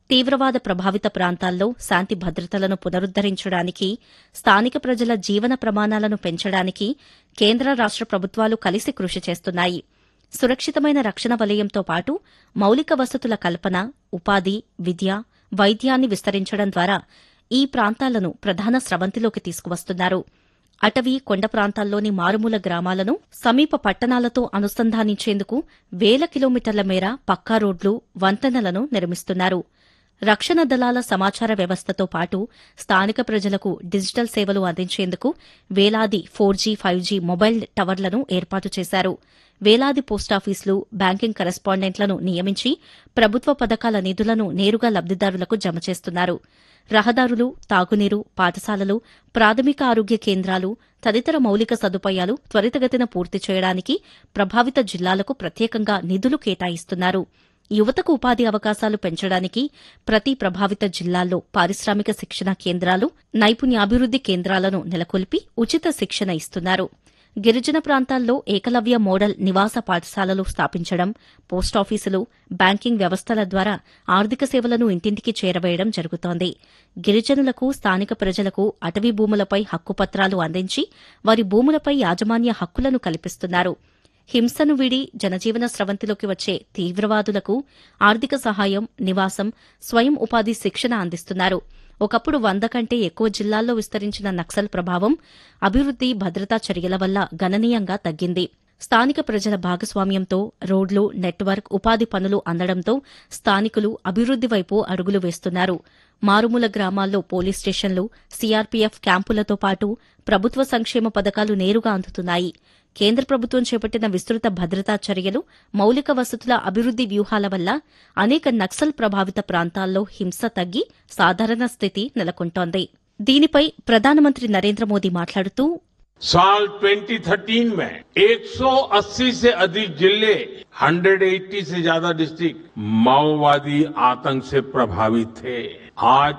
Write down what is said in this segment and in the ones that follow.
తీవ్రవాద ప్రభావిత ప్రాంతాల్లో శాంతి భద్రతలను పునరుద్దరించడానికి స్థానిక ప్రజల జీవన ప్రమాణాలను పెంచడానికి కేంద్ర రాష్ట ప్రభుత్వాలు కలిసి కృషి చేస్తున్నాయి సురక్షితమైన రక్షణ వలయంతో పాటు మౌలిక వసతుల కల్పన ఉపాధి విద్య వైద్యాన్ని విస్తరించడం ద్వారా ఈ ప్రాంతాలను ప్రధాన స్రవంతిలోకి తీసుకువస్తున్నారు అటవీ కొండ ప్రాంతాల్లోని మారుమూల గ్రామాలను సమీప పట్టణాలతో అనుసంధానించేందుకు వేల కిలోమీటర్ల మేర పక్కా రోడ్లు వంతెనలను నిర్మిస్తున్నారు రక్షణ దళాల సమాచార వ్యవస్థతో పాటు స్థానిక ప్రజలకు డిజిటల్ సేవలు అందించేందుకు వేలాది four G five G mobile టవర్లను ఏర్పాటు చేశారు వేలాది పోస్టాఫీసులు బ్యాంకింగ్ కరెస్పాండెంట్లను నియమించి ప్రభుత్వ పథకాల నిధులను నేరుగా లబ్దిదారులకు జమ చేస్తున్నారు రహదారులు తాగునీరు పాఠశాలలు ప్రాథమిక ఆరోగ్య కేంద్రాలు తదితర మౌలిక సదుపాయాలు త్వరితగతిన పూర్తి చేయడానికి ప్రభావిత జిల్లాలకు ప్రత్యేకంగా నిధులు కేటాయిస్తున్నారు యువతకు ఉపాధి అవకాశాలు పెంచడానికి ప్రతి ప్రభావిత జిల్లాల్లో పారిశ్రామిక శిక్షణ కేంద్రాలు నైపుణ్యాభివృద్ది కేంద్రాలను నెలకొల్పి ఉచిత శిక్షణ ఇస్తున్నారు గిరిజన ప్రాంతాల్లో ఏకలవ్య మోడల్ నివాస పాఠశాలలు స్థాపించడం పోస్టాఫీసులు బ్యాంకింగ్ వ్యవస్థల ద్వారా ఆర్థిక సేవలను ఇంటింటికి చేరవేయడం జరుగుతోంది గిరిజనులకు స్థానిక ప్రజలకు అటవీ భూములపై హక్కుపత్రాలు అందించి వారి భూములపై యాజమాన్య హక్కులను కల్పిస్తున్నారు హింసను వీడి జనజీవన స్రవంతిలోకి వచ్చే తీవ్రవాదులకు ఆర్థిక సహాయం నివాసం స్వయం ఉపాధి శిక్షణ అందిస్తున్నారు ఒకప్పుడు వంద కంటే ఎక్కువ జిల్లాల్లో విస్తరించిన నక్సల్ ప్రభావం అభివృద్ది భద్రతా చర్యల వల్ల గణనీయంగా తగ్గింది స్థానిక ప్రజల భాగస్వామ్యంతో రోడ్లు నెట్వర్క్ ఉపాధి పనులు అందడంతో స్థానికులు అభివృద్ది వైపు అడుగులు వేస్తున్నారు మారుమూల గ్రామాల్లో పోలీస్ స్టేషన్లు సీఆర్పీఎఫ్ క్యాంపులతో పాటు ప్రభుత్వ సంక్షేమ పథకాలు నేరుగా అందుతున్నాయి కేంద్ర ప్రభుత్వం చేపట్టిన విస్తృత భద్రతా చర్యలు మౌలిక వసతుల అభివృద్ది వ్యూహాల వల్ల అనేక నక్సల్ ప్రభావిత ప్రాంతాల్లో హింస తగ్గి సాధారణ స్థితి నెలకొంటోంది దీనిపై ప్రధానమంత్రి నరేంద్ర మోదీ మాట్లాడుతూ साल 2013 में 180 से अधिक जिले 180 से ज्यादा डिस्ट्रिक्ट माओवादी आतंक से प्रभावित थे आज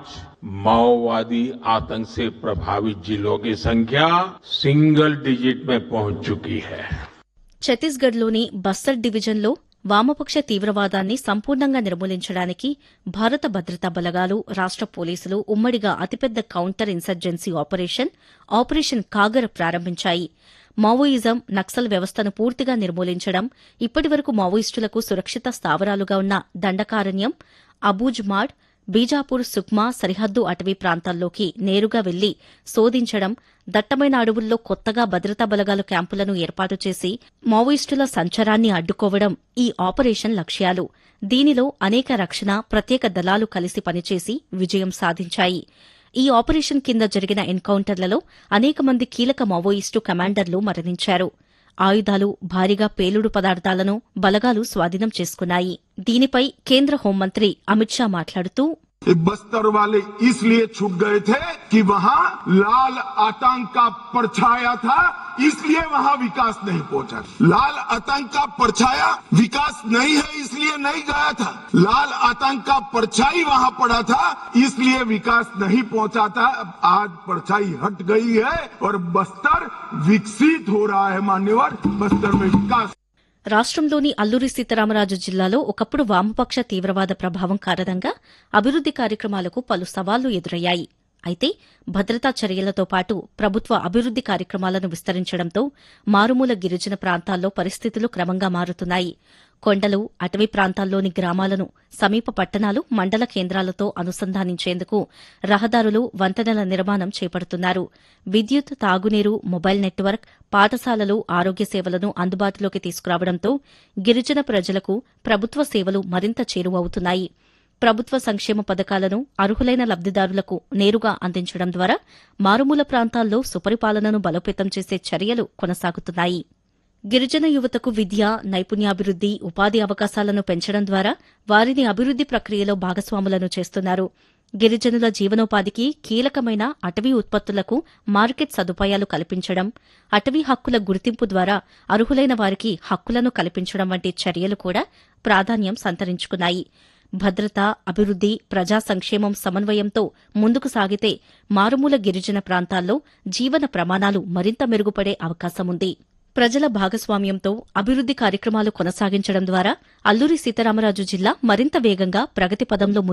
माओवादी आतंक से प्रभावित जिलों की संख्या सिंगल डिजिट में पहुंच चुकी है ఛత్తీస్గఢ్లోని బస్తర్ డివిజన్లో వామపక్ష తీవ్రవాదాన్ని సంపూర్ణంగా నిర్మూలించడానికి భారత భద్రతా బలగాలు రాష్ట పోలీసులు ఉమ్మడిగా అతిపెద్ద counter insurgency operation operation Kagar ప్రారంభించాయి మావోయిజం నక్సల్ వ్యవస్థను పూర్తిగా నిర్మూలించడం ఇప్పటివరకు మావోయిస్టులకు సురక్షిత స్థావరాలుగా ఉన్న దండకారణ్యం అబూజ్ మాడ్ బీజాపూర్ సుక్మా సరిహద్దు అటవీ ప్రాంతాల్లోకి నేరుగా వెళ్లి శోధించడం దట్టమైన అడవుల్లో కొత్తగా భద్రతా బలగాల క్యాంపులను ఏర్పాటు చేసి మావోయిస్టుల సంచారాన్ని అడ్డుకోవడం ఈ ఆపరేషన్ లక్ష్యాలు దీనిలో అనేక రక్షణ ప్రత్యేక దళాలు కలిసి పనిచేసి విజయం సాధించాయి ఈ ఆపరేషన్ కింద జరిగిన ఎన్కౌంటర్లలో అనేక మంది కీలక మావోయిస్టు కమాండర్లు మరణించారు ఆయుధాలు భారీగా పేలుడు పదార్థాలను బలగాలు స్వాధీనం చేసుకున్నాయి దీనిపై కేంద్ర హోంమంత్రి అమిత్ షా మాట్లాడుతూ ये बस्तर वाले इसलिए छूट गए थे कि वहाँ लाल आतंक का परछाया था इसलिए वहाँ विकास नहीं पहुंचा लाल आतंक का परछाया विकास नहीं है इसलिए नहीं गया था लाल आतंक का परछाई वहाँ पड़ा था इसलिए विकास नहीं पहुंचा था आज परछाई हट गई है और बस्तर विकसित हो रहा है मान्यवर बस्तर में विकास రాష్ట్రంలోని అల్లూరి సీతారామరాజు జిల్లాలో ఒకప్పుడు వామపక్ష తీవ్రవాద ప్రభావం కారణంగా అభివృద్ది కార్యక్రమాలకు పలు సవాళ్లు ఎదురయ్యాయి అయితే భద్రతా చర్యలతో పాటు ప్రభుత్వ అభివృద్ది కార్యక్రమాలను విస్తరించడంతో మారుమూల గిరిజన ప్రాంతాల్లో పరిస్థితులు క్రమంగా మారుతున్నాయి కొండలు అటవీ ప్రాంతాల్లోని గ్రామాలను సమీప పట్టణాలు మండల కేంద్రాలతో అనుసంధానించేందుకు రహదారులు వంతెనల నిర్మాణం చేపడుతున్నారు విద్యుత్ తాగునీరు మొబైల్ నెట్వర్క్ పాఠశాలలు ఆరోగ్య సేవలను అందుబాటులోకి తీసుకురావడంతో గిరిజన ప్రజలకు ప్రభుత్వ సేవలు మరింత చేరువవుతున్నాయి ప్రభుత్వ సంక్షేమ పథకాలను అర్హులైన లబ్దిదారులకు నేరుగా అందించడం ద్వారా మారుమూల ప్రాంతాల్లో సుపరిపాలనను బలోపేతం చేసే చర్యలు కొనసాగుతున్నాయి గిరిజన యువతకు విద్య నైపుణ్యాభివృద్ది ఉపాధి అవకాశాలను పెంచడం ద్వారా వారిని అభివృద్ది ప్రక్రియలో భాగస్వాములను చేస్తున్నారు గిరిజనుల జీవనోపాధికి కీలకమైన అటవీ ఉత్పత్తులకు మార్కెట్ సదుపాయాలు కల్పించడం అటవీ హక్కుల గుర్తింపు ద్వారా అర్హులైన వారికి హక్కులను కల్పించడం వంటి చర్యలు కూడా ప్రాధాన్యం సంతరించుకున్నాయి భద్రత అభివృద్ది ప్రజా సంక్షేమం సమన్వయంతో ముందుకు సాగితే మారుమూల గిరిజన ప్రాంతాల్లో జీవన ప్రమాణాలు మరింత మెరుగుపడే అవకాశముంది ప్రజల భాగస్వామ్యంతో అభివృద్ది కార్యక్రమాలు కొనసాగించడం ద్వారా అల్లూరి సీతారామరాజు జిల్లా మరింత వేగంగా ప్రగతి పదంలో